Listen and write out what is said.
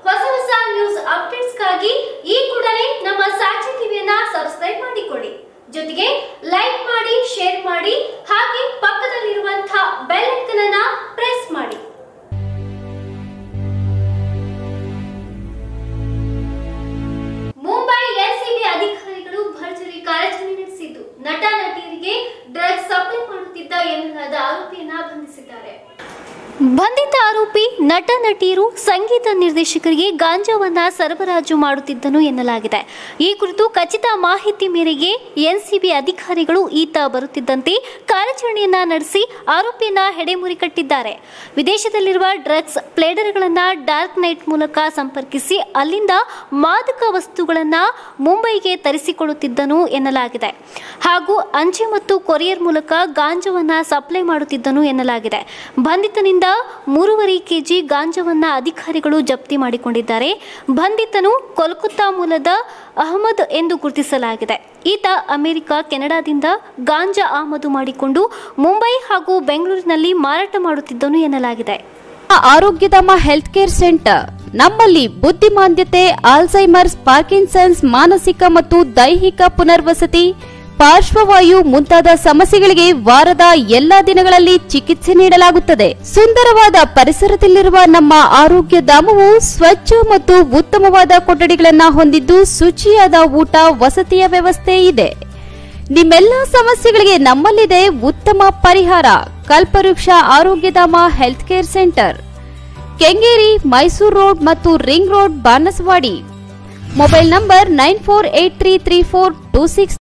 ಹೊಸ ಹೊಸ ನ್ಯೂಸ್ ಅಪ್ಡೇಟ್ಸ್ಗಾಗಿ ಈ ಕೂಡಲೇ ನಮ್ಮ ಸಾಕ್ಷಿ ಟಿವಿಯನ್ನ ಸಬ್ಸ್ಕ್ರೈಬ್ ಮಾಡಿಕೊಳ್ಳಿ ಜೊತೆಗೆ ಲೈಕ್ ಮಾಡಿ ಶೇರ್ ಮಾಡಿ ಹಾಗೆ ಪಕ್ಕದಲ್ಲಿರುವಂತಹ ಬೆಲ್ ಐಕನ್ ಅನ್ನ ಪ್ರೆಸ್ ಮಾಡಿ ಮುಂಬೈ ಎನ್ಸಿಬಿ ಅಧಿಕಾರಿಗಳು ಭರ್ಜರಿ ಕಾರ್ಯಾಚರಣೆ ನಡೆಸಿದ್ದು ನಟ ನಟಿಯರಿಗೆ ಡ್ರಗ್ಸ್ ಸಪ್ಲೈ ಮಾಡುತ್ತಿದ್ದ ಎನ್ನಲಾದ ಆರೋಪಿಯನ್ನ ಬಂಧಿಸಿದ್ದಾರೆ ಬಂಧಿತ ಆರೋಪಿ ನಟ ನಟಿಯರು ಸಂಗೀತ ನಿರ್ದೇಶಕರಿಗೆ ಗಾಂಜಾವನ್ನ ಸರಬರಾಜು ಮಾಡುತ್ತಿದ್ದನು ಎನ್ನಲಾಗಿದೆ ಈ ಕುರಿತು ಖಚಿತ ಮಾಹಿತಿ ಮೇರೆಗೆ ಎನ್ಸಿಬಿ ಅಧಿಕಾರಿಗಳು ಈತ ಬರುತ್ತಿದ್ದಂತೆ ಕಾರ್ಯಾಚರಣೆಯನ್ನ ನಡೆಸಿ ಆರೋಪಿಯನ್ನ ಹೆಡೆಮುರಿ ಕಟ್ಟಿದ್ದಾರೆ ವಿದೇಶದಲ್ಲಿರುವ ಡ್ರಗ್ಸ್ ಪ್ಲೇಡರ್ಗಳನ್ನ ಡಾರ್ಕ್ ನೈಟ್ ಮೂಲಕ ಸಂಪರ್ಕಿಸಿ ಅಲ್ಲಿಂದ ಮಾದಕ ವಸ್ತುಗಳನ್ನ ಮುಂಬೈಗೆ ತರಿಸಿಕೊಳ್ಳುತ್ತಿದ್ದನು ಎನ್ನಲಾಗಿದೆ ಹಾಗೂ ಅಂಚೆ ಮತ್ತು ಕೊರಿಯರ್ ಮೂಲಕ ಗಾಂಜಾವನ್ನ ಸಪ್ಲೈ ಮಾಡುತ್ತಿದ್ದನು ಎನ್ನಲಾಗಿದೆ ಬಂಧಿತನಿಂದ ಮೂರುವರೆ ಕೆಜಿ ಗಾಂಜಾವನ್ನ ಅಧಿಕಾರಿಗಳು ಜಪ್ತಿ ಮಾಡಿಕೊಂಡಿದ್ದಾರೆ ಬಂಧಿತನು ಕೋಲ್ಕತ್ತಾ ಮೂಲದ ಅಹಮದ್ ಎಂದು ಗುರುತಿಸಲಾಗಿದೆ ಈತ ಅಮೆರಿಕ ಕೆನಡಾದಿಂದ ಗಾಂಜಾ ಆಮದು ಮಾಡಿಕೊಂಡು ಮುಂಬೈ ಹಾಗೂ ಬೆಂಗಳೂರಿನಲ್ಲಿ ಮಾರಾಟ ಮಾಡುತ್ತಿದ್ದನು ಎನ್ನಲಾಗಿದೆ ಆರೋಗ್ಯಧಾಮ ಹೆಲ್ತ್ ಕೇರ್ ಸೆಂಟರ್ ನಮ್ಮಲ್ಲಿ ಬುದ್ಧಿಮಾಂದ್ಯತೆ ಆಲ್ಝೈಮರ್ಸ್ ಪಾರ್ಕಿನ್ಸನ್ಸ್ ಮಾನಸಿಕ ಮತ್ತು ದೈಹಿಕ ಪುನರ್ವಸತಿ ಪಾರ್ಶ್ವವಾಯು ಮುಂತಾದ ಸಮಸ್ಯೆಗಳಿಗೆ ವಾರದ ಎಲ್ಲಾ ದಿನಗಳಲ್ಲಿ ಚಿಕಿತ್ಸೆ ನೀಡಲಾಗುತ್ತದೆ ಸುಂದರವಾದ ಪರಿಸರದಲ್ಲಿರುವ ನಮ್ಮ ಆರೋಗ್ಯ ಧಾಮವು ಸ್ವಚ್ಛ ಮತ್ತು ಉತ್ತಮವಾದ ಕೊಠಡಿಗಳನ್ನು ಹೊಂದಿದ್ದು ಶುಚಿಯಾದ ಊಟ ವಸತಿಯ ವ್ಯವಸ್ಥೆ ಇದೆ ನಿಮ್ಮೆಲ್ಲ ಸಮಸ್ಯೆಗಳಿಗೆ ನಮ್ಮಲ್ಲಿದೆ ಉತ್ತಮ ಪರಿಹಾರ Kalpavriksha Arogyadhama health care centre Kengeri Mysuru road ಮತ್ತು ring road Banasawadi mobile number nine four eight three three four two six